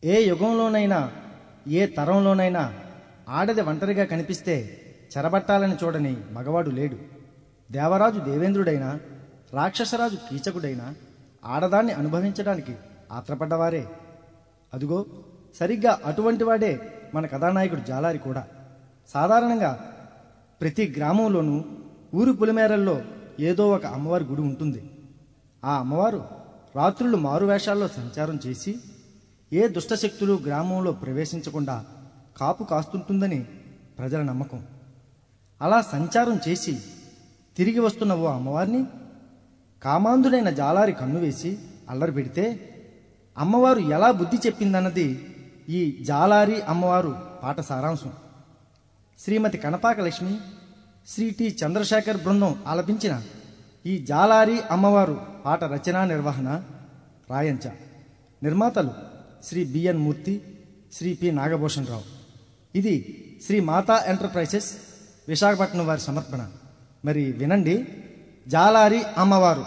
ఏ యుగంలోనైనా ఏ తరంలోనైనా ఆడది ఒంటరిగా కనిపిస్తే చెరబట్టాలని చూడని మగవాడు లేడు దేవరాజు దేవేంద్రుడైనా రాక్షసరాజు కీచకుడైనా ఆడదాన్ని అనుభవించడానికి ఆత్రపడ్డవారే అదుగో సరిగ్గా అటువంటి వాడే మన కథానాయకుడు జాలారి కూడా సాధారణంగా ప్రతి గ్రామంలోనూ ఊరు పులిమేరల్లో ఏదో ఒక అమ్మవారి గుడి ఉంటుంది ఆ అమ్మవారు రాత్రులు మారువేషాల్లో సంచారం చేసి ఏ దుష్టశక్తులు గ్రామంలో ప్రవేశించకుండా కాపు కాస్తుంటుందని ప్రజల నమ్మకం అలా సంచారం చేసి తిరిగి వస్తున్న ఓ అమ్మవారిని కామాంధుడైన జాలారి కన్ను వేసి అల్లరి పెడితే అమ్మవారు ఎలా బుద్ధి చెప్పిందన్నది ఈ జాలారి అమ్మవారు పాట సారాంశం శ్రీమతి కనపాక లక్ష్మి శ్రీ టి చంద్రశేఖర్ బృందం ఆలపించిన ఈ జాలారి అమ్మవారు పాట రచనా నిర్వహణ రాయంచ నిర్మాతలు శ్రీ బిఎన్ మూర్తి శ్రీ పి నాగభూషణ్ రావు ఇది శ్రీ మాతా ఎంటర్ప్రైజెస్ విశాఖపట్నం వారి సమర్పణ మరి వినండి జాలారి అమ్మవారు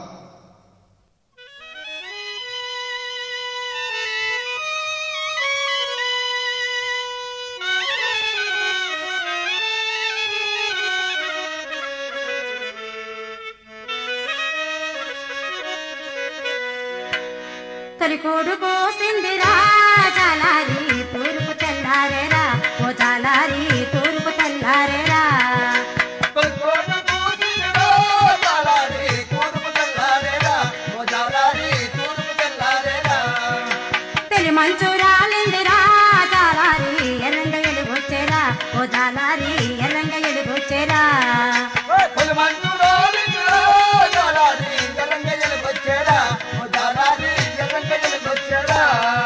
తొలికోడు కోసిందిరా చాలారి తూర్పు తెల్లారేరా ఓ చాలారి తూర్పు తెల్లారేరా కొల్కోడు కూసినో జాలారి తూర్పు తెల్లారేరా ఓ జాలారి తూర్పు తెల్లారేరా తెలి మంచు రాలిందిరా చాలారి ఎర్రంగ ఎలుగొచ్చేరా ఓ చాలారి ఎర్రంగ ఎలుగొచ్చేరా కొలమంటు రోలిందో జాలారి ఎర్రంగయ్యలకొచ్చేరా ఓ జాలారి ఎర్రంగయ్యలకొచ్చేరా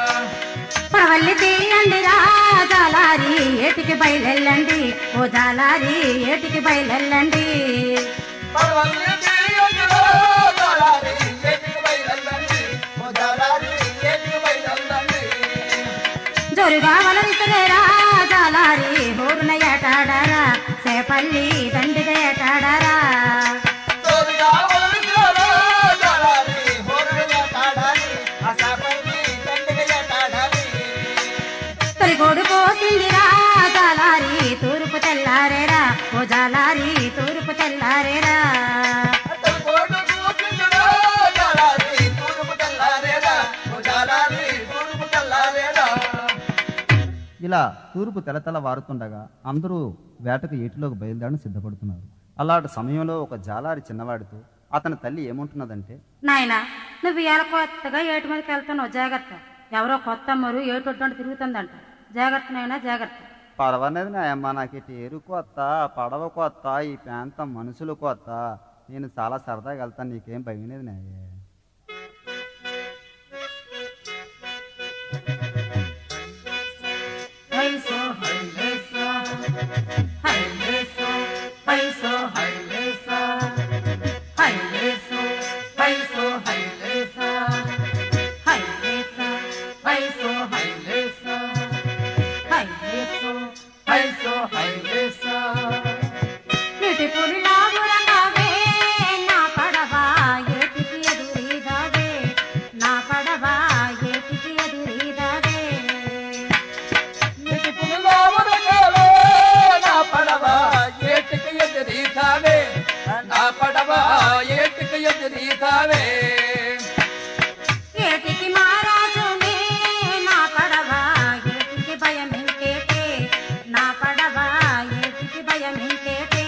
పవల్లి తీయండిరా చాలారి ఏటికి బయలెళ్ళండి ఓ చాలారి ఏటికి బయలెళ్ళండి పర్వల్లి తీయండిరో జాలారి ఏటికి బయలెల్లండి ఓ జాలారి ఏటికి బయలెల్లండి జోరుగా వలరిసరేరా జాలారి హోరున ఏటాడారా సేపల్లి దండిగా ఏటాడారా తోడుగా వలసిరో జాలారి హోరుగా తాడాలి ఆ శాపల్ని దండగా తాడాలి తొలిగోడు పోసిందిరా జాలారి తూర్పు తెల్లారేరా ఓ జాలారి తూర్పు తెల్లారేరా కోడు కూర్చుండురో జాలారి తూర్పు తెల్లారేరా ఓ జాలారి తూర్పు తెల్లారేరా ఇలా తూర్పు తెలతెల వారుతుండగా అందరూ వేటకు ఏటిలోకి బయలుదేరని సిద్ధపడుతున్నారు అలాంటి సమయంలో ఒక జాలారి చిన్నవాడితో అతని తల్లి ఏమంటున్నదంటే నాయనా నువ్వు ఇవాళ కొత్తగా ఏటు మీదకి వెళ్తున్నావు జాగ్రత్త ఎవరో కొత్త అమ్మరు ఏటొట్టు తిరుగుతుందంట జాగ్రత్త నాయనా జాగ్రత్త పర్వాలేదు నాయమ్మ నాకు ఇటు ఏరు కొత్త పడవ కొత్త ఈ ప్రాంతం మనుషులు కొత్త నేను చాలా సరదాగా వెళ్తాను నీకేం భయం లేదు నాయే హైసో హైలేసో హైలేసో హైసో హైలేసో హైలేసో హైసో హైలేసో హైలేసో హైసో హైలేసో హైలేసో హైసో హైలేసో నీటి పురిలా గురంగావే నా పడవా ఏటికి ఎదురీదావే నా పడవా ఏటికి ఎదురీదావే నీటి పులిలోవరగావే, నా పడవ ఏటికి ఎదిరీతావే నా పడవ ఏటికి ఎదిరీతావే ఏటికి మారాజునే నా పడవ ఏటికి భయం ఇంకేటే నా పడవ ఏటికి భయం ఇంకేటే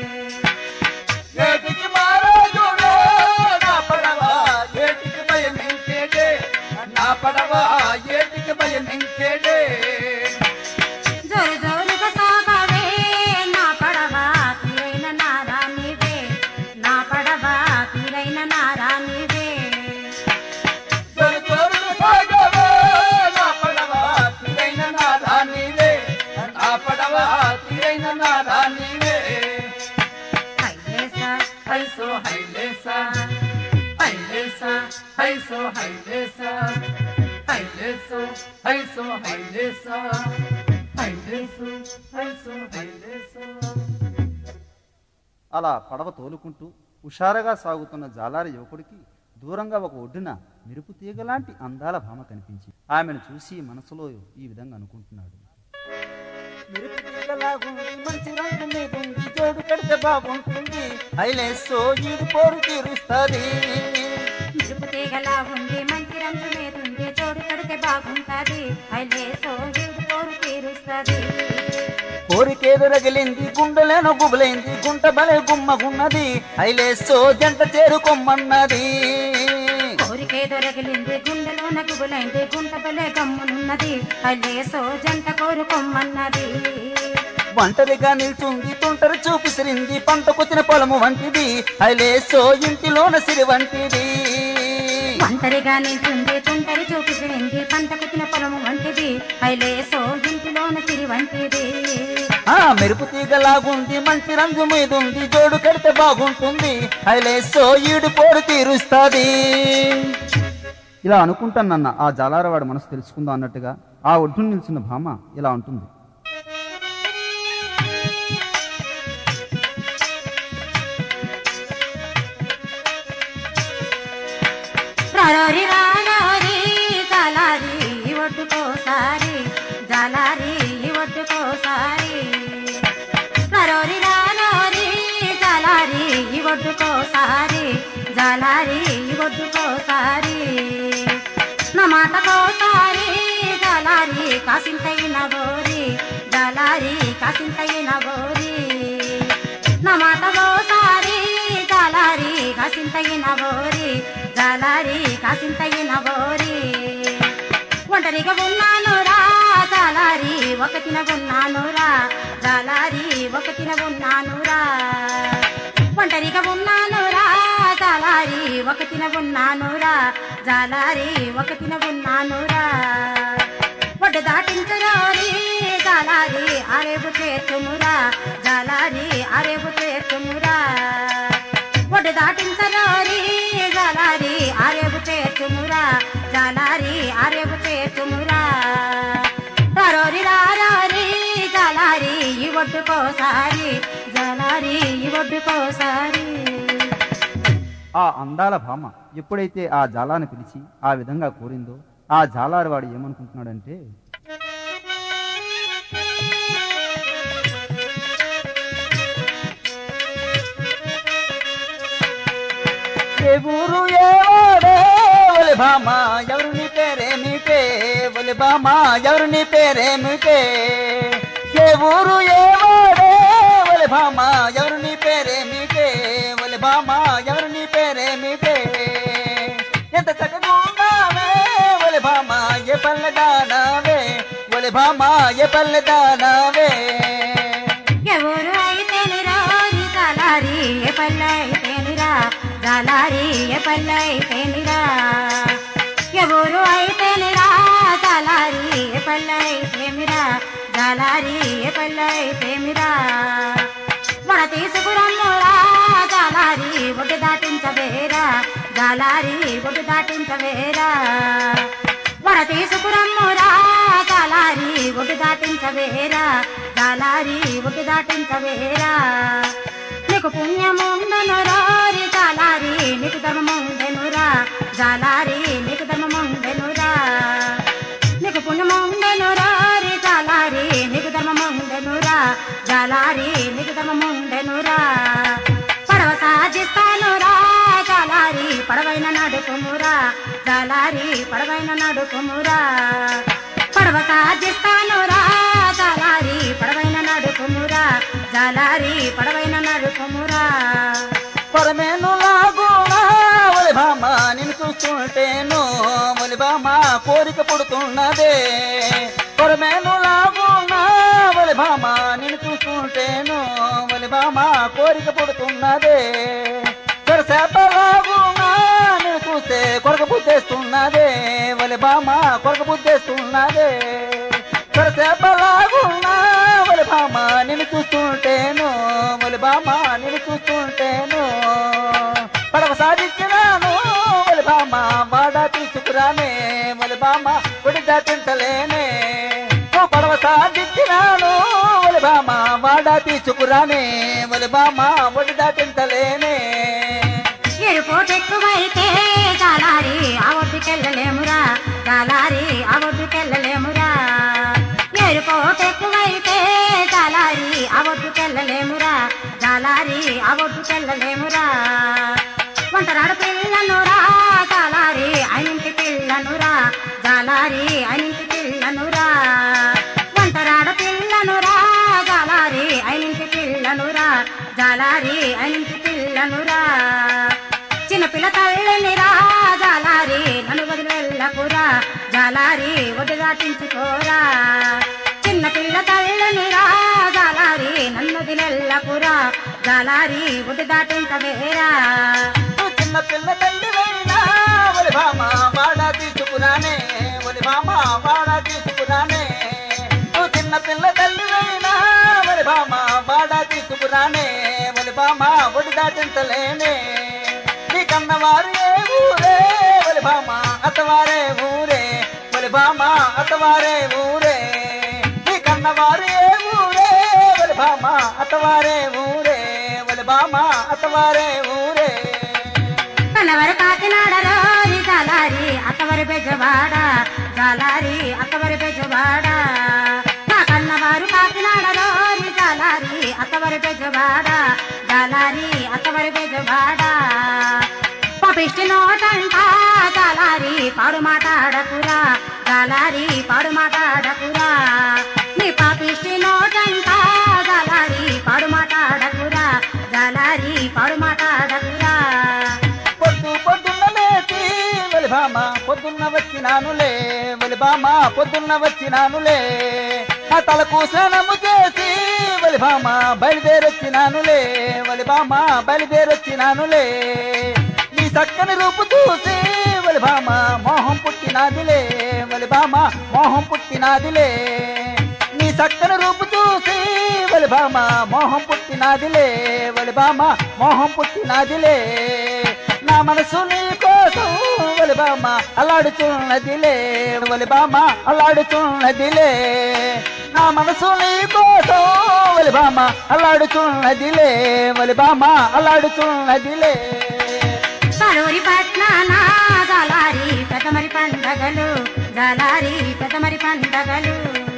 ఏటికి మారాజువే నా పడవ ఏటికి భయం ఇంకేటే నా పడవ ఏటికి భయం ఇంకేటే జోరు జోరుగా సాగవే నా పడవ తీరైన నారానివే నా పడవ తీరైన నారానివే జోరు జోరుగా సాగవే నా పడవ తీరైన నాదా నీవే నా పడవ తీరైన నాదా నీవే హైలేసా హైసో హైలేసా హైలేసా హైసో హైలేసా హైలేసో హైసో హైలేసా హైలేసో హైసో హైలేసా అలా పడవ తోలుకుంటూ హుషారుగా సాగుతున్న జాలారి యువకుడికి దూరంగా ఒక ఒడ్డున మెరుపు తీగలాంటి అందాల భామ కనిపించి ఆమెను చూసి మనసులో ఈ విధంగా అనుకుంటున్నాడు మెరుపు తీగలాగుంది, మంచి రంగు మీదుంది, జోడు కడితే బాగుంటుంది ఐలేసో ఈడు పోరు తీరుస్తుంది మెరుపు తీగలా ఉంది మంచి రంగు మీద ఉంది చోడు కడితే బాగుంటది ఐలేసో వీడు కోరు తీరుస్తుంది కోరికేదో రగిలింది గుండెలేనో గుబులైంది గుంట బలే గుమ్మగున్నది ఐలేసో జంట చేరుకొమ్మన్నది కోరికే దొరకిలింది గుండెలో నగుబులైంది గుంట బలే గమ్మునున్నది ఐలేసో జంట కోరుకొమ్మన్నది ఒంటరిగా నిల్చుంది తుంటరి చూపిసిరింది పంట కొచ్చిన పొలము వంటిది ఐలేసో ఇంటిలోన సిరి వంటిది ఒంటరిగా నిల్చుంది తుంటరి చూపిసింది పంట కుట్టిన పొలము వంటిది ఐలేసో ఇంటిలోన సిరి వంటిది ఆ మెరుపు తీగలాగుంది మంచి రంగు మీదుంది జోడు కడితే బాగుంటుంది ఐలేసో ఈడు పోరు తీరుస్తుంది ఇలా అనుకుంటానన్న ఆ జాలారవాడి మనసు తెలుసుకుందాం అన్నట్టుగా ఆ ఒడ్డున నిల్చున్న భామ ఇలా ఉంటుంది రారోరి రారోరి జాలారి ఈ ఒడ్డుకోసారి జాలారి ఈ ఒడ్డుకోసారి రారోరి రారోరి జాలారి ఈ ఒడ్డుకోసారి జాలారి ఈ ఒడ్డుకోసారి నా మాటకోసారి జాలారి కాసింతైన గోరి జాలారి కాసింతైన గోరి నా మాటకోసారి జాలారి కాసింతైన గోరి జాలారి కాసింతైన గోరి ఒంటరిగా ఉన్నాను రా జాలారి ఒకటిన ఉన్నాను రా జాలారి ఒకటిన ఉన్నాను రా ఒంటరిగా ఉన్నాను రా జాలారి ఒకటిన ఉన్నాను రా జాలారి ఒకటిన ఉన్నాను రా ఒడ్డు దాటించరోరి జాలారి ఆరేపు చేతుమురా జాలారి ఆరేపు చేతుమురా ఒడ్డు దాటించరోరి జాలారి ఆరేపు చేతుమురా జాలారి ఆరేపు చేతుమురా రారోరి రారోరి జాలారి ఈ ఒడ్డుకోసారి జాలారి ఈ ఒడ్డుకోసారి ఆ అందాల భామ ఎప్పుడైతే ఆ జాలాన్ని పిలిచి ఆ విధంగా కోరిందో ఆ జాలారి వాడు ఏమనుకుంటున్నాడంటే ఏ ఊరు ఏ వాడే ఒలి భామ ఎవరు నీ పేరేమిటే ఒలి భామ ఎవరు నీ పేరేమిటే ఏ ఊరు ఏ వాడే ఒలి భామ ఎవరు నీ పేరేమిటే ఒలి భామ ఎవరు నీ పేరేమిటే ఎంత చక్కగా ఉన్నావే ఒలి భామ ఏ పల్లె దానావే ఒలి భామ ఏ పల్లె దానావే ఎవరు అయితేనిరా నీ జాలారి ఏ పల్లె అయితేనిరా జాలారి ఏ పల్లె అయితేనిరా ఎవరు అయితేనిరా జాలారి ఏ పల్లె అయితేమిరా జాలారి ఏ పల్లె అయితేమిరా వడ తీసుకురమ్మురా జాలారి ఒడ్డు దాటించవేరా జాలారి ఒడ్డు దాటించవేరా వడ తీసుకురమ్మురా జాలారి ఒడ్డు దాటించవేరా జాలారి ఒడ్డు దాటించవేరా నీకు పుణ్యముండను రారి జాలారి నీకు ధర్మముండెనురా జాలారి నీకు ధర్మముండెనురా నీకు పుణ్యముండెను రారి జాలారి నీకు ధర్మముండెనురా జాలారి నీకు ధర్మముండెనురా పడవ సాజిస్తాను రా జాలారి పడవైన నడుపుమురా జాలారి పడవైన నడుపుమురా పడవ సాజిస్తాను రా జాలారి పడవైన నడుపుమురా జాలారి పడవైన నడుపుమురా పరమేను లాగునా ఒలి భామ నిన్ను చూస్తుంటేను ఒలి భామ కోరిక పుడుతున్నదే పరమేను లాగునా ఒలి భామ నిన్ను చూస్తుంటేను ఒలి భామ కోరిక పుడుతున్నదే లాగునా నిన్ను చూస్తే కొరక బుద్ధేస్తున్నదే ఒలి భామ కొరక బుద్ధేస్తున్నదే లాగున్నా ఒలి భామ నిన్ను చూస్తుంటేను ఒలి భామ నిన్ను చూస్తుంటేను పడవ సాధించినాను ఒలి భామ వాడ తీసుకురానే ఒలి భామ ఒడి దాటించలేనే ఓ పడవ సాధించినాను ఒలి భామ వాడ తీసుకురానే ఒలి భామ ఒడి దాటించలేనే ఎరుపోటెక్కువైతే జాలారి ఆ ఒడ్డుకెళ్ళలేమురా జాలారి ఆ ఒడ్డుకెళ్ళలేమురా ఏరుకోటెక్కువైతే జాలారి ఆ ఒడ్డుకెళ్ళలేమురా జాలారి ఆ ఒడ్డుకెళ్ళలేమురా వంటరాడు పిల్లనురా జాలారి అయినింటి పిల్లనురా జాలారి అయినింటి పిల్లనురా వంటరాడు పిల్లనురా జాలారి అయినింటి పిల్లనురా జాలారి అయినింటి పిల్లనురా చిన్నపిల్ల తల్లినిరా జాలారి నన్ను వదిలి వెళ్ళకురా జాలారి ఒడ్డు దాటించుకోరా చిన్నపిల్ల తల్లినిరా జాలారి నన్ను వదిలి వెళ్ళకురా జాలారి ఒడ్డు దాటించవేరా నువ్వు చిన్న పిల్ల తల్లి వైనా ఒలి భామ వాడ తీసుకురానే ఒలి భామ వాడ తీసుకురానే నువ్వు చిన్న పిల్ల తల్లి వైనా ఒలి భామ వాడ తీసుకురానే ఒలి భామ ఒడి దాటించలేనే నీ కన్నవారు ఏ ఊరే ఒలి భామ అత్తవారే ఊరే ఒలి భామ అత్తవారే ఊరే నీ కన్నవారు ఏ ఊరే ఒలి భామ అత్తవారే ఊరే ఒలి భామ అత్తవారే ఊరే కన్నవరు కాకినాడ రోరి జాలారి అత్తవరి బెజవాడ జాలారి అత్తవరి బెజవాడ నా కన్నవారు కాకినాడ రోరి జాలారి అత్తవరి బెజవాడ జాలారి అత్తవరి బెజవాడ పపిష్టి నోటంట జాలారి పాడు మాట్లాడకురా జాలారి పాడు మాట్లాడకురా నీ పాపిష్టి నోటంట జాలారి పాడు మాట్లాడకురా జాలారి పాడు మాట్లాడకురా పొద్దు పొద్దున్న లేచి ఒలి భామ పొద్దున్న వచ్చినానులే ఒలి భామ పొద్దున్న వచ్చినానులే నా తలకు స్నానము చేసి ఒలి భామ బయలుదేరొచ్చినానులే ఒలి భామ బయలుదేరొచ్చినానులే నీ చక్కని రూపు చూసి ఒలి భామ మోహం పుట్టినాదిలే ఒలి భామ మోహం పుట్టినాదిలే నీ చక్కని రూపు చూసి ఒలి భామ మోహం పుట్టినాదిలే ఒలి భామ మోహం పుట్టినాదిలే నా మనసు నీ కోసం ఒలి బామ్మ అల్లాడుచున్నదిలే ఒలి బామ్మ అల్లాడుచున్నదిలే నా మనసు నీ కోసం ఒలి బామ్మ అల్లాడుచున్నదిలే ఒలి బామ్మ అల్లాడుచున్నదిలే కలూరి పట్నాన జాలారి పెదమరి పండగలు జాలారి పెదమరి పండగలు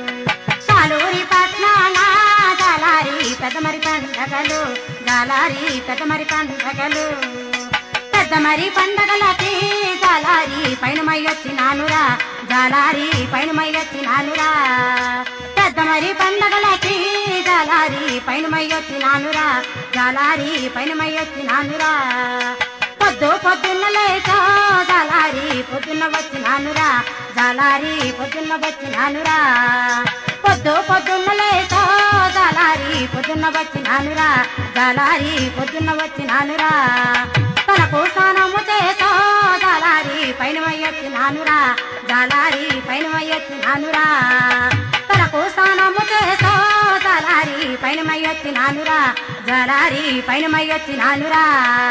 కలూరి పట్నాన జాలారి పెదమరి పండగలు జాలారి పెదమరి పండగలు పెద్దమరి పండగలకి జాలారి పైన మయ్యొచ్చినానురా జాలారి పైన మయ్యొచ్చినానురా పెద్దమరి పండగలకి జాలారి పైన మయ్యొచ్చినానురా జాలారి పైన మయ్యొచ్చినానురా పొద్దు పొద్దున్న లేచో జాలారి పొద్దున్న వచ్చినానురా జాలారి పొద్దున్న వచ్చినానురా పొద్దు పొద్దున్న లేచో జాలారి పొద్దున్న వచ్చినానురా జాలారి పొద్దున్న వచ్చినానురా తనకు స్నానము చేసో జాలారి పైన వయ్యొచ్చినానురా జాలారి పైన వయ్యొచ్చినానురా తనకు స్నానము చేసో జాలారి పైన మయ్యొచ్చినానురా జాలారి పైన మయ్యొచ్చినానురా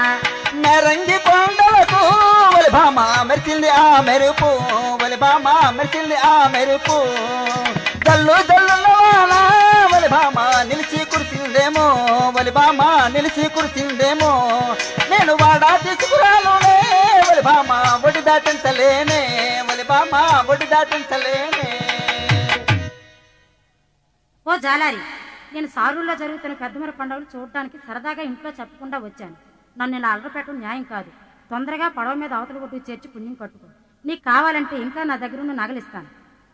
మెరంగి కొండలకు ఒలి భామ మెరిచింది ఆ మెరుపు ఒలి భామ మెరిచింది ఆ మెరుపు జల్లు జల్లుల వాన ఒలి భామ నిలిచి కురిసిందేమో ఒలి భామ నిలిచి కురిసిందేమో నేను వాడా తీసుకురానునే ఒలి భామ ఒడి దాటించలేనే ఒలి భామ ఒడి దాటించలేనే ఓ జాలారి నేను సారూల్లో జరుగుతున్న పెద్దమర పండుగలు చూడడానికి సరదాగా ఇంట్లో చెప్పకుండా వచ్చాను నన్ను ఇలా అలరపెట్టడం న్యాయం కాదు తొందరగా పడవ మీద అవతల కొట్టు చేర్చి పుణ్యం కట్టుకో నీకు కావాలంటే ఇంకా నా దగ్గర ఉన్న నగలిస్తాను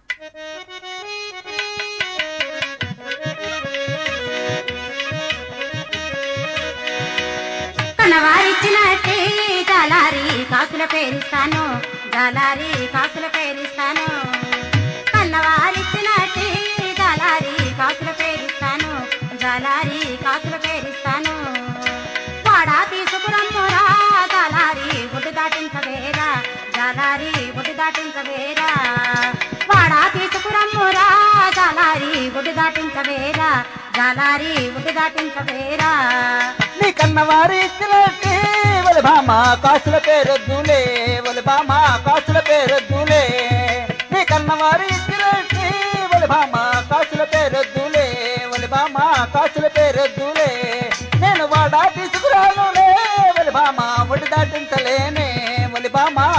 కన్నవారిచ్చినట్టే జాలారి కాసుల పేరిస్తాను జాలారి కాసుల పేరిస్తాను కన్నవారిచ్చినట్టే జాలారి కాసుల పేరిస్తాను జాలారి కాసుల పేరిస్తాను వాడా తీసుకురమ్మురా జాలారి ఒడ్డు దాటించవేరా జాలారి ఒడ్డు దాటించవేరా వాడా తీసుకురమ్మురా జాలారి ఒడ్డు దాటించవేరా జాలారి ఒడ్డు దాటించవేరా నీ కన్నవారి ఇచ్చినట్టే ఒలి భామ కాసుల పేరొద్దులే ఒలి భామ కాసుల పేరొద్దులే నీ కన్నవారి ఇచ్చినట్టే ఒలి భామ కాసుల పేరొద్దులే ఒలి భామ కాసుల పేరొద్దులే నేను వాడా తీసుకురానులే ఒలి భామ ఒడి దాటించలేనే ఒలి భామ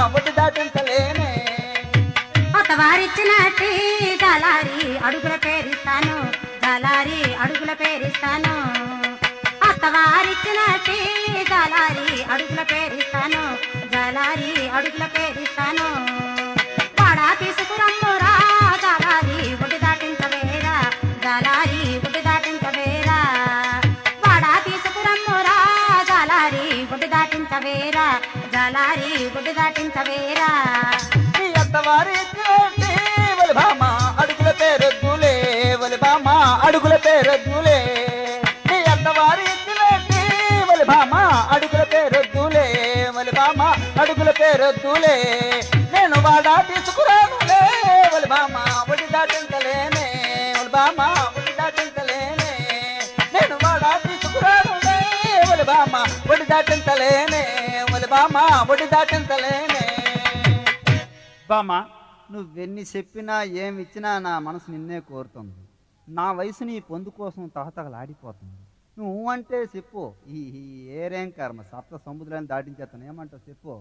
అత్తవారిచ్చినట్టి జలారి అడుగుల పేరిస్తాను జలారి అడుగుల పేరిస్తాను అత్తవారిచ్చినట్టి జలారి అడుగుల పేరిస్తాను జలారి అడుగుల పేరిస్తాను వాడా తీసుకురమ్మురా జలారి ఒడి దాటించవేరా జలారి ఒడి దాటించవేరా వాడా తీసుకురమ్మురా జలారి ఒడి దాటించవేరా జలారి ఒడి దాటించవేరా నీ అత్తవారి ఇచ్చినట్టి ఒలి బామ అడుగుల పేరొద్దులే ఒలి బామ అడుగుల పేరొద్దులే నీ అత్తవారి ఇచ్చినట్టి ఒలి బామ అడుగుల పేరొద్దులే ఒలి బామ అడుగుల పేరొద్దులే నేను వాడా తీసుకురానులే ఒలి బామ ఒడి దాటించలేనే ఒలి బామ ఒడి దాటించలేనే నేను వాడా తీసుకురానులే ఒలి బామ ఒడి దాటించలేనే ఒలి బామ ఒడి దాటించలేనే బామ్మ నువ్వెన్ని చెప్పినా ఏమి ఇచ్చినా నా మనసు నిన్నే కోరుతుంది నా వయసు నీ పొందు కోసం తహతహలాడిపోతుంది నువ్వు అంటే చెప్పు ఈ ఈ ఏరేం కర్మ సప్త సముద్రాన్ని దాటించేస్తాను ఏమంటావు చెప్పు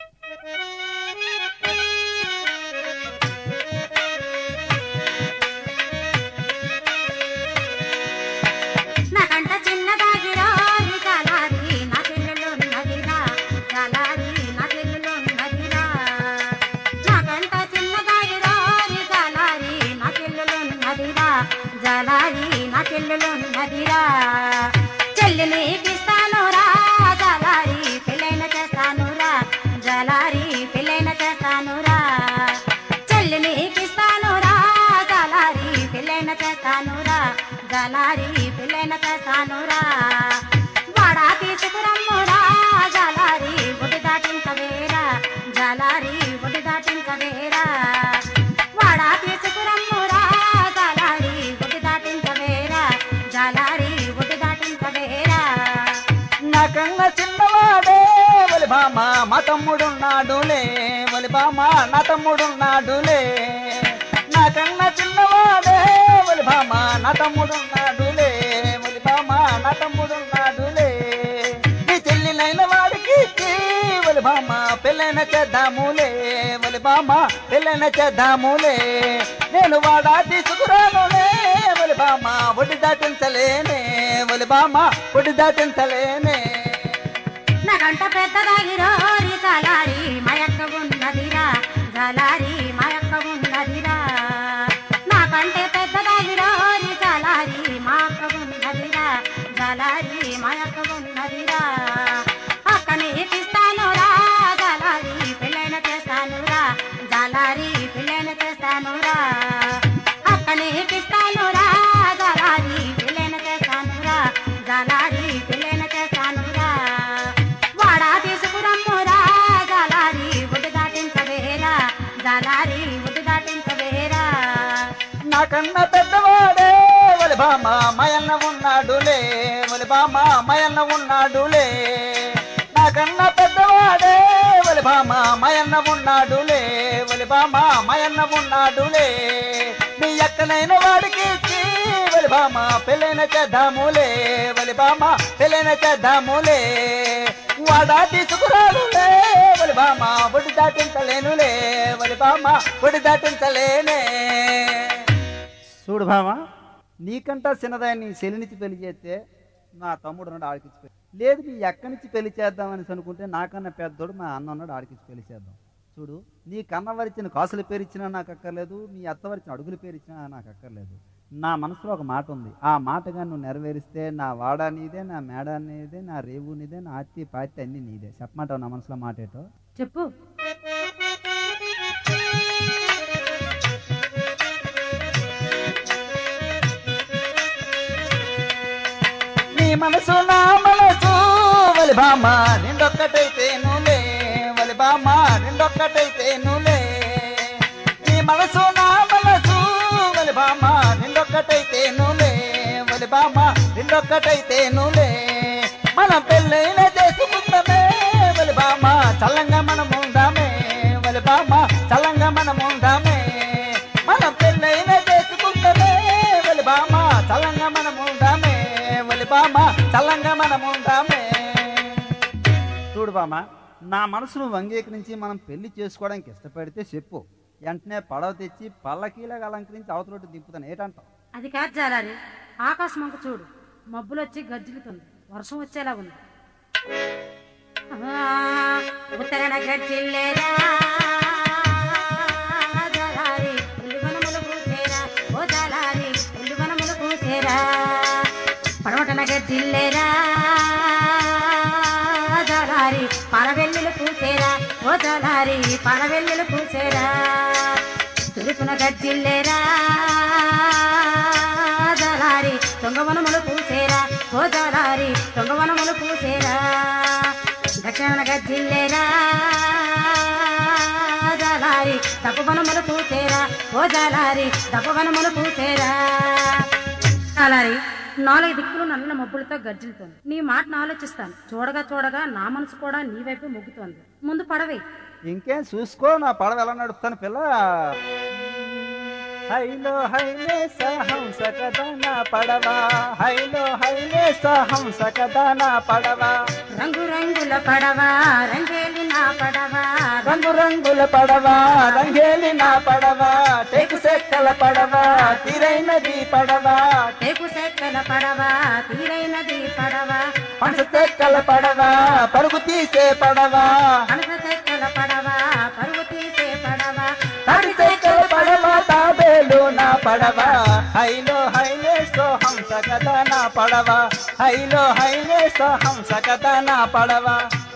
నాకంట చిన్నదాగిరా నీ జలారి నా చెల్లెలు నదిరా జలారి నా చెల్లెలు నదిరా నాకంట చిన్నదాగిరా నీ జలారి నా చెల్లెలు నదిరా జలారి నా చెల్లెలు నదిరా చెల్లిని పిస్తాను రా జలారి పెళ్ళైన చేస్తాను రా జలారి పెళ్ళైన చేస్తాను రా చెల్లిని పిస్తాను రా జలారి పెళ్ళైన చేస్తాను రా జలారి పెళ్ళైన చేస్తాను రా వాడా తీసుకురమ్మురా జలారి ఒడి దాటించవేరా జలారి ఒడి దాటించవేరా వాడా తీసుకురమ్మురా జలారి ఒడి దాటించవేరా జలారి ఒడి దాటించవేరా నాకన్నా చిన్నవాడే ఒలి బామ మా తమ్ముడున్నాడులే ఒలి బామ నా తమ్ముడున్నాడులే నాకన్నా చిన్నవాడే ఒలి బామ నా తమ్ముడున్నాడులే ఒలి బామ నా తమ్ముడున్నాడులే నీ చెల్లినైన వాడికి ఇచ్చి ఒలి బామ పెళ్ళైన చేద్దాములే ఒలి బామ పెళ్ళైన చేద్దాములే నేను వాడా తీసుకురానులే ఒలి బామ ఒడి దాటించలేనే ఒలి బామ ఒడి దాటించలేనే నాకంట పెద్దదాగిరో రీ జలారి మయక్క ఉన్నదిరా జలారి మయక్క ఉన్నదిరా నాకంటే పెద్దదాగిరో రీ జలారి మా అక్క ఉన్నదిరా జలారి మయక్క ఉన్నదిరా అక్కని పిస్తాను రా జలారి పెళ్ళైన చేస్తాను రా జలారి పెళ్ళైన చేస్తాను రా అక్కని పిస్తాను రా జలారి పెళ్ళైన చేస్తాను రా జలారి పెళ్ళైన చేస్తాను రా వాడా తీసుకురమ్మురా జలారి ఒడి దాటించవేరా జలారి ఒడి దాటించవేరా నాకన్నా పెద్దవాడే ఒలి బామ మయన్న ఉన్నాడులే ఒలి బామ మయన్న ఉన్నాడులే నాకన్నా పెద్దవాడే ఒలి బామ మయన్న ఉన్నాడులే ఒలి బామ మయన్న ఉన్నాడులే నీ ఎక్కనైన వాడికి ఇచ్చి ఒలి బామ పెళ్ళైన చేద్దాములే ఒలి బామ పెళ్ళైన చేద్దాములే వాడా తీసుకురాడులే ఒలి బామ ఒడి దాటించలేనులే ఒలి బామ ఒడి దాటించలేనే చూడు బామ్మ నీకంటా చిన్నదాన్ని చెల్లినిచ్చి పెళ్లి చేస్తే నా తమ్ముడు ఉన్నాడు ఆడికిచ్చి పెళ్లి లేదు నీ ఎక్కడి నుంచి పెళ్లి చేద్దామని అనుకుంటే నాకన్నా పెద్దోడు మా అన్న ఉన్నాడు ఆడికిచ్చి పెళ్లి చేద్దాం చూడు నీ కన్నవరిచిన కాసుల పేరు ఇచ్చినా నాకు అక్కర్లేదు నీ అత్తవరిచిన అడుగుల పేరు ఇచ్చినా నాకు అక్కర్లేదు నా మనసులో ఒక మాట ఉంది ఆ మాటగా నువ్వు నెరవేరిస్తే నా వాడ నీదే నా మేడ నీదే నా రేవు నీదే నా అత్తి పాతి అన్ని నీదే చెప్పమంటావు నా మనసులో మాట ఏటో చెప్పు నీ మనసు నా మనసు వలి బామ రెండొక్కటైతే నులే వలి బామ రెండొక్కటైతే నులే నీ మనసు నా మనసు వలి బామ రెండొక్కటైతే నులే వలి బామ రెండొక్కటైతే నులే మన పెళ్ళైన చేసుకుందామే వలి బామ చల్లంగా మనం ఉందామే వలి బామ చల్లంగా మనం ఉందామే మన పెళ్ళైన చేసుకుందామే వలి బామ చల్లంగా మనం ఉందామే వలి బామ చల్లంగా మనం ఉందామే చూడు బామ్మ నా మనసును అంగీకరించి మనం పెళ్లి చేసుకోవడానికి ఇష్టపడితే చెప్పు వెంటనే పడవ తెచ్చి పల్లకీలాగా అలంకరించి అవతలొట్టు దింపుతాను ఏటంటావు అది కాదు జాలారి ఆకాశం వంక చూడు మబ్బులు వచ్చి గర్జిలుతుంది వర్షం వచ్చేలా ఉంది ఆ, ఉత్తరన గర్జిల్లేరా జాలారి ఉల్లివనములు పూసేరా ఓ జాలారి ఉల్లివనములు పూసేరా పడమటన గర్జిల్లేరా జాలారి పడవెల్లులు పూసేరా ఓ జాలారి పడవెల్లులు పూసేరా తూర్పున గజ్జిల్లేరా జలారి దొంగవనములు పూసేరా ఓ జలారి దొంగవనములు పూసేరా దక్షిణ గజ్జిల్లేరా జలారి తప్పవనములు పూసేరా ఓ జలారి తప్పవనములు పూసేరా జలారి నాలుగు దిక్కులు నల్లిన మబ్బులతో గర్జిల్తోంది నీ మాటను ఆలోచిస్తాను చూడగా చూడగా నా మనసు కూడా నీ వైపు మొగ్గుతోంది ముందు పడవే ఇంకేం చూసుకో నా పడవ ఎలా నడుపుతాను పిల్ల హైలో హైలే సహంస కదన పడవ హైలో హైలే సహంస కదన పడవ రంగు రంగుల పడవ రంగేలి నా పడవ రంగు రంగుల పడవ రంగేలి నా పడవ టేకు సెక్కల పడవ తీరైనది పడవ టేకు సెక్కల పడవ తీరైనది పడవ పంచ సెక్కల పడవ పరుగు తీసే పడవ పనస చెక్కల పడవ పరుగు తీసే పడవ తాడి సెక్కల పడవ తాబేలు నా పడవ హైలో హైలే సోహంస కథ నా పడవ హైలో హైలే సోహంస కథ నా పడవ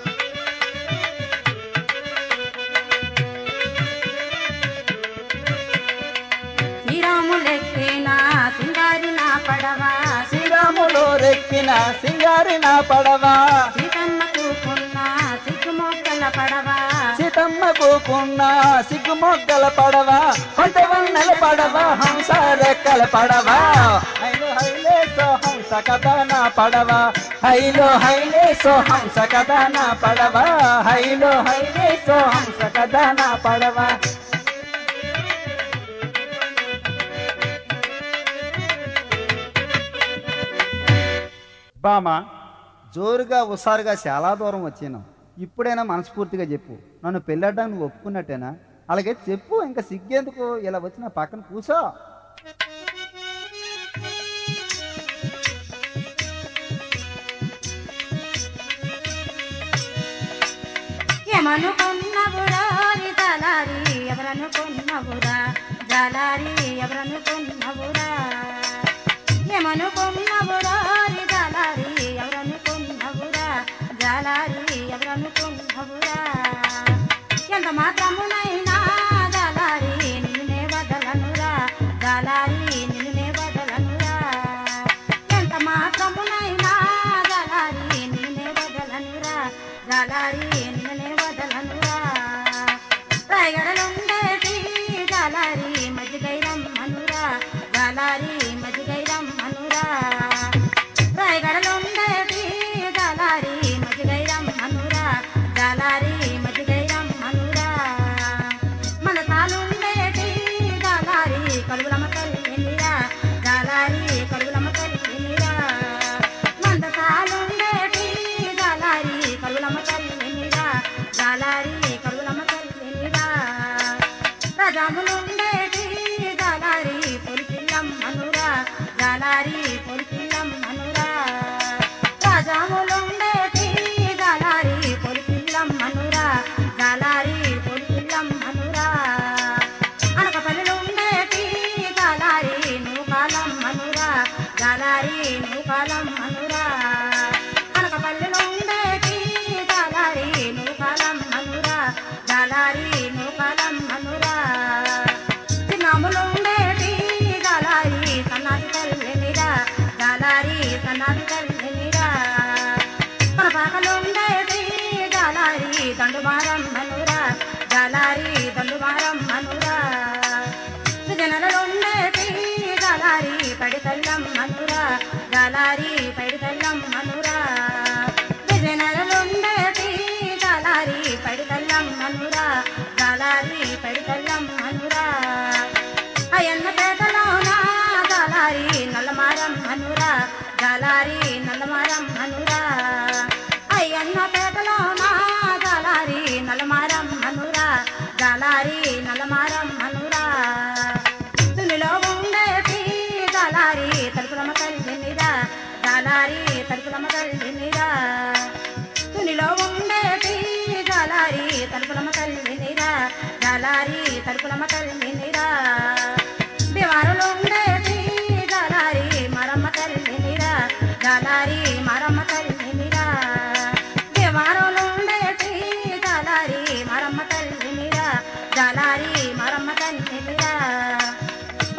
శ్రీరాములెక్కిన సింగారి నా పడవ శ్రీరాములు రెక్కిన సింగారి నా పడవ సీతమ్మ కూకున్న సిగ్గుమొక్కల పడవ సీతమ్మకు కున్న సిగ్గు మొగ్గల పడవ కొంతవన్నెల పడవ హంస రెక్కల పడవ హైలో హైలే సో హంస కథ నా పడవ హైలో హైలే సో హంస కథ నా పడవ హైలో హైలే సో హంస కథ నా పడవ బామా జోరుగా హుషారుగా చాలా దూరం వచ్చినాం ఇప్పుడైనా మనస్ఫూర్తిగా చెప్పు నన్ను పెళ్ళాడడానికి నువ్వు ఒప్పుకున్నట్టేనా అలాగే చెప్పు ఇంకా సిగ్గేందుకు ఇలా వచ్చి నా పక్కన కూసో ఏమనుకున్నవురా రి జలారి ఎవరనుకున్నవురా జలారి ఎవరనుకున్నవురా ఏమనుకున్నవురా రి జలారి ఎవరనుకున్నవురా జలారి ఎవరనుకున్నవురా ఎంత మాత్రమునైనా జలారి నిన్నే వదలనురా జలారి నిన్నే వదలనురా ఎంత మాత్రమునైనా జలారి నిన్నే వదలనురా జలారి నిన్నే వదలనురా రాయగడలుండేటి జలారి మజ్జిగైరం మనురా జలారి మజ్జిగైరం మనురా రాయగడలుండేటి జలారి మజ్జిగైరం మనురా జలారి మజ్జిగైరం మనురా మన తాలుండేటి జలారి కలుగులమ్మ తల్లిరా జలారి కలుగులమ్మ తల్లిరా మంద తాలుండేటి జలారి కలుగులమ్మ తల్లిరా జలారి కలుగులమ్మ తల్లిరా ప్రజాములుండేటి జలారి పొలిపిల్లం మనురా జలారి పొలిపిల్లం మనురా రాజాములుండేటి జలారి పొలిపిల్లం మనురా జలారి పొలిపిల్లం మనురా అనకపల్లిలుండేటి జలారి నూకాలం మనురా జలారి నూకాలం మనురా అనకపల్లిలుండేటి జలారి నూకాలం మనురా జలారి నూకాలం మనురా చిన్నములుండేటి జలారి సన్నాసి తల్లినిరా జలారి సన్నాసి తల్లినిరా మన పాకలుండేటి జలారి దండుమారం మనురా జలారి దండుమారం మనురా జనలుండేటి జలారి పడితల్లం మనురా జలారి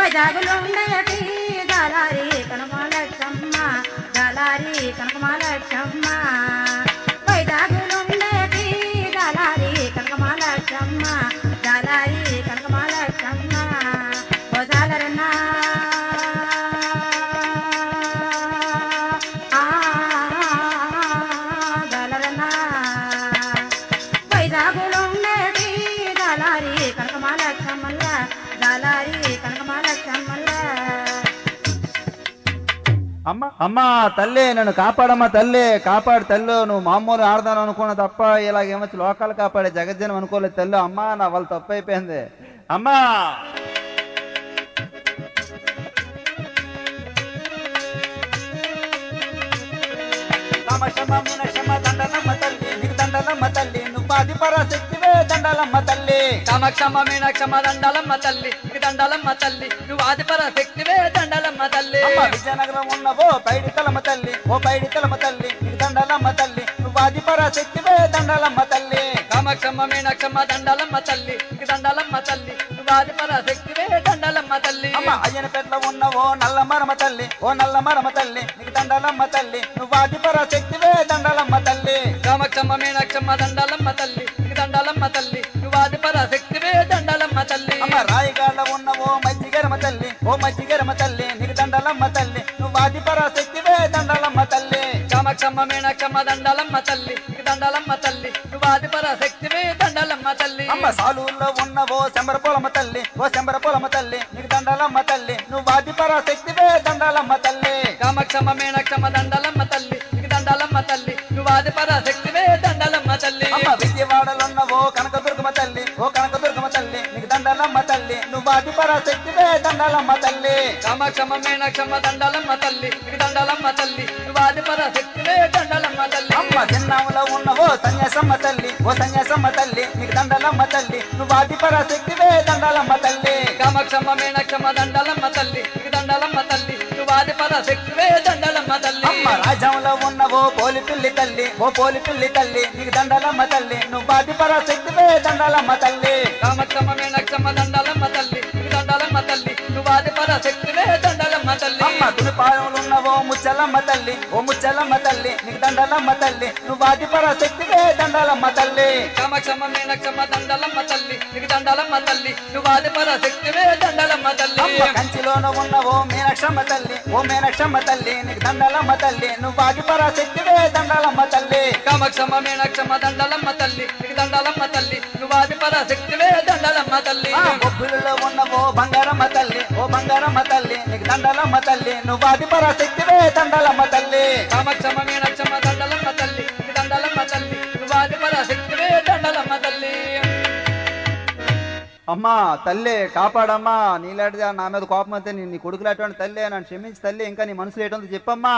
వైజాగులో ఉండేటి దళారి కనకమాలక్షమ్మ దళారి కనకమాలక్షమ్మ వైజాగులో ఉండేటి దళారి కనకమాలక్షమ్మ దళారి కనకమాలక్షమ్మ వదాలరన్నా ఆ దళరన్నా వైజాగులో ఉండేటి దళారి కనకమాలక్షమ్మల్ల దళారి కనకమాలక్షమ్మల్ల అమ్మ అమ్మా తల్లి నన్ను కాపాడమ్మా తల్లి కాపాడు తల్లి నువ్వు మామూలు ఆడదాను అనుకున్న తప్ప ఇలాగేమొచ్చి లోకాలు కాపాడే జగజ్జనం అనుకోలేదు తల్లి అమ్మా నా వాళ్ళ తప్పు అయిపోయింది అమ్మా రామక్షమ మీనక్షమ దండలమ్మ తల్లి నీకు దండలమ్మ తల్లి నువ్వు ఆది పరాశక్తివే దండలమ్మ తల్లి కామక్షమ మీనక్షమ దండాలమ్మ తల్లి నీకు దండాలమ్మ తల్లి నువ్వు ఆదిపర శక్తివే దండాలమ్మ తల్లి అమ్మ విజయనగరం ఉన్నవో పైడి తలమ తల్లి ఓ పైడి తలమ తల్లి నీకు దండలమ్మ తల్లి నువ్వు ఆది పరాశక్తివే దండలమ్మ తల్లి కామక్షమ మీనక్షమ దండాలమ్మ తల్లి నీకు దండాలమ్మ తల్లి నువ్వు ఆదిపర శక్తివే దండాలమ్మ తల్లి అమ్మ అయ్యన పెట్ల ఉన్నవో నల్ల మరమ తల్లి ఓ నల్ల మరమ తల్లి నీకు దండలమ్మ తల్లి నువ్వు ఆది పరాశక్తివే దండలమ్మ తల్లి కామక్షమ మీనక్షమ దండాలమ్మ తల్లి నీకు దండాలమ్మ తల్లి నువ్వు ఆదిపర శక్తివే దండాలమ్మ తల్లి అమ్మ రాయిగాళ్ళ ఉన్నవో మజ్జిగరమ తల్లి ఓ మజ్జిగరమ తల్లి నీకు దండలమ్మ తల్లి నువ్వు ఆది పరాశక్తివే దండలమ్మ తల్లి కామక్షమ మీనక్షమ దండాలమ్మ తల్లి నీకు దండాలమ్మ తల్లి నువ్వు ఆదిపర శక్తివే దండాలమ్మ తల్లి అమ్మ సాలూరులో ఉన్నవో శంబర పొలమ తల్లి ఓ శంబర పొలమ తల్లి నీకు దండలమ్మ తల్లి నువ్వు ఆది పరాశక్తివే దండలమ్మ తల్లి కామక్షమ మీనక్షమ దండాలమ్మ తల్లి నీకు దండాలమ్మ తల్లి నువ్వు ఆదిపర శక్తివే దండాలమ్మ తల్లి అమ్మ విజయవాడలో ఉన్నవో కనకదుర్గమ తల్లి ఓ కనకదుర్గమ తల్లి నీకు దండలమ్మ తల్లి నువ్వు ఆది పరాశక్తివే దండలమ్మ తల్లి కామక్షమ మీనక్షమ దండాలమ్మ తల్లి నీకు దండాలమ్మ తల్లి నువ్వు ఆదిపర శక్తివే దండాలమ్మ తల్లి అమ్మ చిన్నాములో ఉన్నవో సన్యాసమ్మ తల్లి ఓ సన్యాసమ్మ తల్లి నీకు దండలమ్మ తల్లి నువ్వు ఆది పరాశక్తివే దండలమ్మ తల్లి కామక్షమ మీనక్షమ దండాలమ్మ తల్లి నీకు దండాలమ్మ తల్లి నువ్వు ఆదిపర శక్తివే దండాలమ్మ తల్లి అమ్మ రాజ్యంలో ఉన్నవో పోలి పిల్లి తల్లి ఓ పోలి పిల్లి తల్లి నీకు దండలమ్మ తల్లి నువ్వు ఆది పరాశక్తివే దండలమ్మ తల్లి కామక్షమ మీనక్షమ దండాలమ్మ తల్లి నీకు దండాలమ్మ తల్లి నువ్వు ఆదిపర శక్తివే దండాలమ్మ తల్లి అమ్మ తునిపాలెంలో ఉన్నవో ముచ్చలమ్మ తల్లి ఓ ముచ్చలమ్మ తల్లి నీకు దండలమ్మ తల్లి నువ్వు ఆది పరాశక్తివే దండలమ్మ తల్లి కామక్షమ మీనక్షమ దండాలమ్మ తల్లి నీకు దండాలమ్మ తల్లి నువ్వు ఆదిపర శక్తివే దండాలమ్మ తల్లి అమ్మ కంచిలోన ఉన్నవో మీనాక్షమ్మ తల్లి ఓ మీనాక్షమ్మ తల్లి నీకు దండలమ్మ తల్లి నువ్వు ఆది పరాశక్తివే దండలమ్మ తల్లి కామక్షమ మీనక్షమ దండాలమ్మ తల్లి నీకు దండాలమ్మ తల్లి నువ్వు ఆదిపర శక్తివే దండాలమ్మ తల్లి ఆ బొబ్బిలిలో ఉన్నవో బంగారమ్మ తల్లి ఓ బంగారమ్మ తల్లి నీకు దండలమ్మ తల్లి నువ్వు ఆది పరాశక్తివే దండలమ్మ తల్లి కామక్షమ మీనక్షమ దండాలమ్మ తల్లి నీకు దండాలమ్మ తల్లి నువ్వు ఆదిపర శక్తివే దండాలమ్మ తల్లి అమ్మా తల్లి కాపాడమ్మా నీలాంటిది నా మీద కోపం అయితే నీ నీ కొడుకులాంటి తల్లి నన్ను క్షమించి తల్లి ఇంకా నీ మనసులో ఏంటో చెప్పమ్మా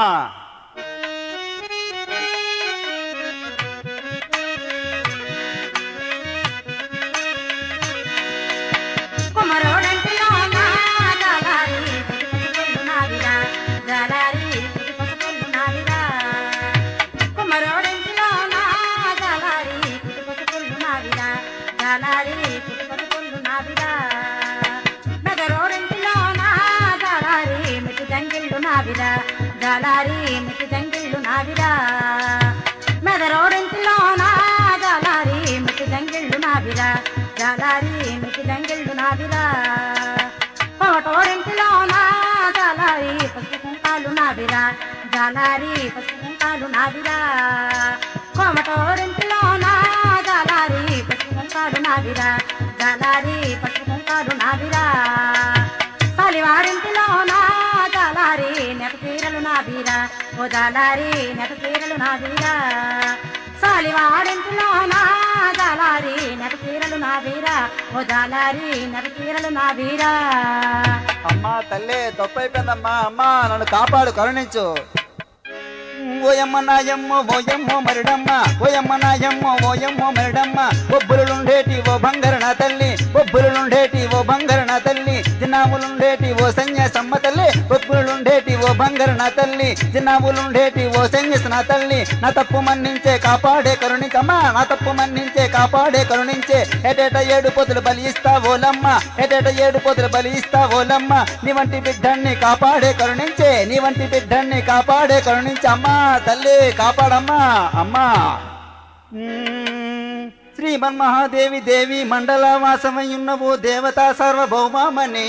కుమరోడంటిలో నా జాలారి పుట్టుకొచ్చుకొల్లు నావిరా జాలారి పుట్టుకొచ్చుకొల్లు నావిరా కుమరోడంటిలో నా జాలారి పుట్టుకొచ్చుకొల్లు నావిరా జాలారి పుట్టుకొచ్చుకొల్లు నావిరా మెదరోడంటిలో నా జాలారి మిటి జంగిళ్ళు నావిరా జాలారి మిటి జంగిళ్ళు నావిరా మెదరోడింటిలో నా జాలారి మిటి జంగిళ్ళు నావిరా జాలారి మిటి జంగిళ్ళు నావిరా కోటోడింటిలో నా జాలారి పసుపు కుంకాలు నావిరా జాలారి పసుపు కుంకాలు నావిరా కోమటోడింటిలో నా జాలారి పసుపు కుంకాలు నావిరా జాలారి పసుపు కుంకాలు నావిరా తలివారింటిలో నా జాలారి నెట చీరలు నా వీరా ఓ జాలారి నెట చీరలు నా వీరా సాలివాడింటిలో నా జాలారి నెట చీరలు నా వీరా ఓ జాలారి నెట చీరలు నా వీరా అమ్మా తల్లి తప్పు అయిపోయిందమ్మా అమ్మా నన్ను కాపాడు కరుణించు ఓయమ్మ నాయమ్మ ఓయమ్మ మరిడమ్మ ఓయమ్మ నాయమ్మ ఓయమ్మ మరిడమ్మ బొబ్బులుండేటి ఓ బంగారు నా తల్లి బొబ్బులుండేటి ఓ బంగారు నా తల్లి దినాములుండేటి ఓ సన్యాసమ్మ తల్లి బొబ్బులుండేటి ఓ బంగారు నా తల్లి చిన్నవులుండేటి ఓ సెంగిస్ నా తల్లి నా తప్పు మన్నించే కాపాడే కరుణించమ్మా నా తప్పు మన్నించే కాపాడే కరుణించే ఎటేట ఏడు పొతులు బలి ఇస్తా ఓలమ్మ ఎటేట ఏడు పొతులు బలి ఇస్తా ఓలమ్మ నీ వంటి బిడ్డన్ని కాపాడే కరుణించే నీ వంటి బిడ్డన్ని కాపాడే కరుణించే అమ్మా తల్లి కాపాడమ్మా అమ్మా మ్మ్. శ్రీమన్మహాదేవి దేవి మండల వాసమయ్యున్నవో దేవతా సార్వభౌమామని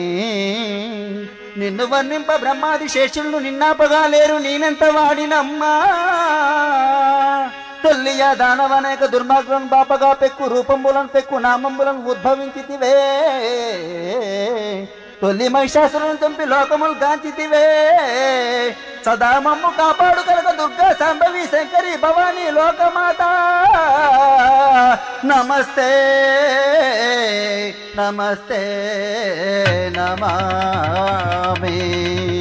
నిన్ను వర్ణింప బ్రహ్మాది శేషులను నిన్నాపగా లేరు నేనెంత వాడినమ్మా తల్లియ దానవనేక దుర్మార్గులను బాపగా పెక్కు రూపంబులను పెక్కు నామంబులను ఉద్భవించితివే తొల్లి మహిషాసులను చంపి లోకములు గాంచితివే సదా మమ్ము కాపాడు కనుక దుర్గా సంభవి శంకరి భవాని లోకమాత నమస్తే నమస్తే నమామి